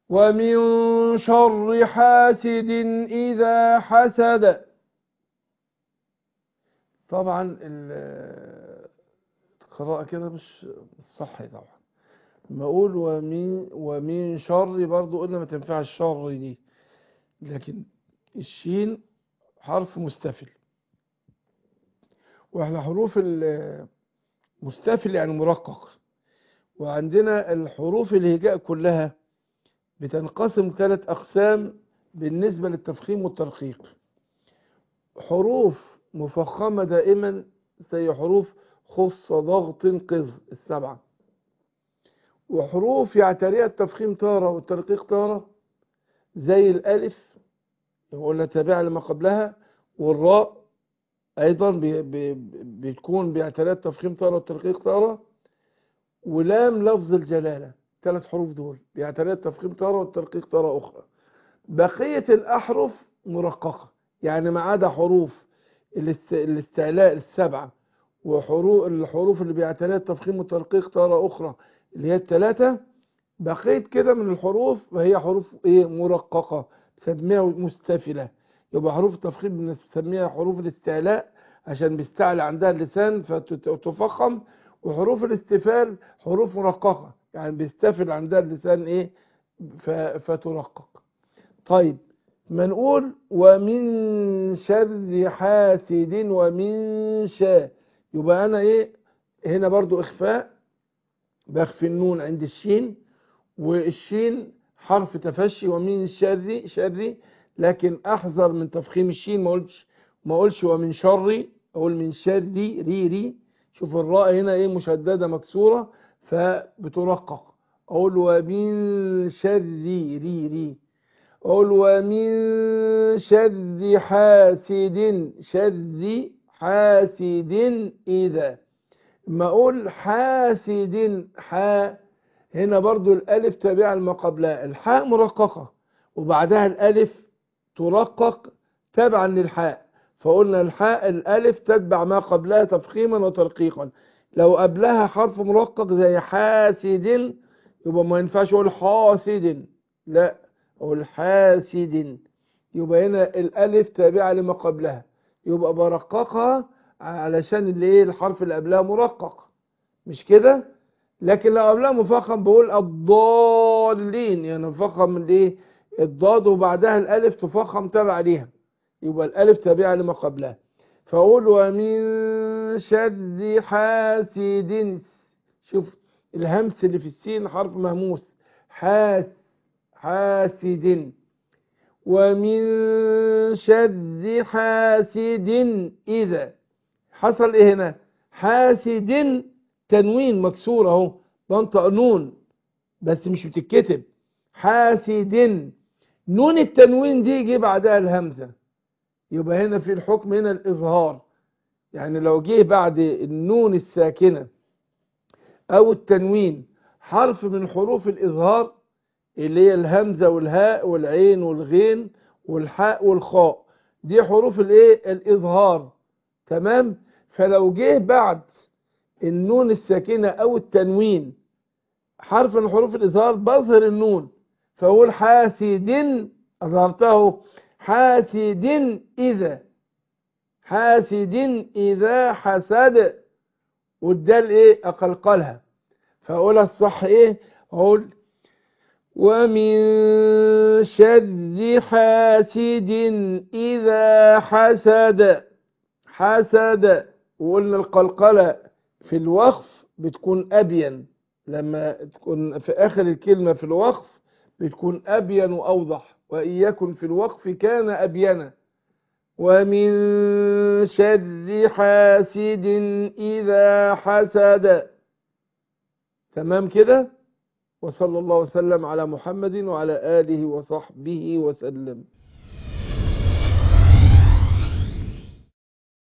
ومن شر حاسد إذا حسد طبعا ال- القراءة كده مش مش صح طبعا لما أقول ومن ومن شر برضو قلنا ما تنفعش الشر دي لكن الشين حرف مستفل واحنا حروف ال- مستفل يعني مرقق وعندنا الحروف الهجاء كلها بتنقسم ثلاث أقسام بالنسبة للتفخيم والترقيق حروف مفخمة دائما زي حروف خص ضغط قذ السبعة وحروف يعتريها التفخيم تارة والترقيق تارة زي الألف قلنا تابعة لما قبلها والراء أيضا بي بي بتكون بيعتريها التفخيم تارة والترقيق تارة ولام لفظ الجلالة ثلاث حروف دول بيعتريها التفخيم تارة والترقيق تارة أخرى بقية الأحرف مرققة يعني ما عدا حروف الاست- الاستعلاء السبعة وحروف الحروف اللي بيعتريها التفخيم والترقيق تارة أخرى اللي هي الثلاثة بقية كده من الحروف وهي حروف ايه مرققة بنسميها مستفلة يبقى حروف التفخيم بنسميها حروف الاستعلاء عشان بيستعلى عندها اللسان فتفخم وحروف الاستفال حروف مرققة يعني بيستفل عندها اللسان ايه ف- فترقق طيب ما نقول ومن شر حاسد ومن شاء يبقى انا ايه هنا برضو اخفاء بخفي النون عند الشين والشين حرف تفشي ومن شر شري لكن احذر من تفخيم الشين ما اقولش ما اقولش ومن شري اقول من شري ري ري شوف الراء هنا ايه مشدده مكسوره فبترقق اقول ومن شري ري ري اقول ومن شر حاسد شر حاسد اذا ما اقول حاسد حا هنا برضو الالف تابعه لما قبلها الحاء مرققه وبعدها الالف ترقق تبعا للحاء فقلنا الحاء الالف تتبع ما قبلها تفخيما وترقيقا لو قبلها حرف مرقق زي حاسد يبقى ما ينفعش اقول حاسد لا اقول حاسد يبقى هنا الالف تابعه لما قبلها يبقى برققها علشان اللي ايه الحرف اللي قبلها مرقق مش كده لكن لو قبلها مفخم بقول الضالين يعني مفخم الايه الضاد وبعدها الالف تفخم تبع ليها يبقى الالف تابعه لما قبلها فاقول ومن شر حاسد شوف الهمس اللي في السين حرف مهموس حاس حاسد ومن شر حاسد إذا حصل إيه هنا حاسد تنوين مكسور أهو بنطق نون بس مش بتتكتب حاسد نون التنوين دي جه بعدها الهمزة يبقى هنا في الحكم هنا الإظهار يعني لو جه بعد النون الساكنة أو التنوين حرف من حروف الإظهار اللي هي الهمزة والهاء والعين والغين والحاء والخاء دي حروف الايه الإظهار تمام فلو جه بعد النون الساكنة أو التنوين حرف من حروف الإظهار بظهر النون فأقول حاسد أظهرته حاسد إذا حاسد إذا حسد والدال إيه أقلقلها فأقولها الصح إيه أقول ومن شر حاسد إذا حسد حسد وقلنا القلقلة في الوقف بتكون أبين لما تكون في آخر الكلمة في الوقف بتكون أبين وأوضح وإن يكن في الوقف كان أبينا ومن شر حاسد إذا حسد تمام كده وصلى الله وسلم على محمد وعلى آله وصحبه وسلم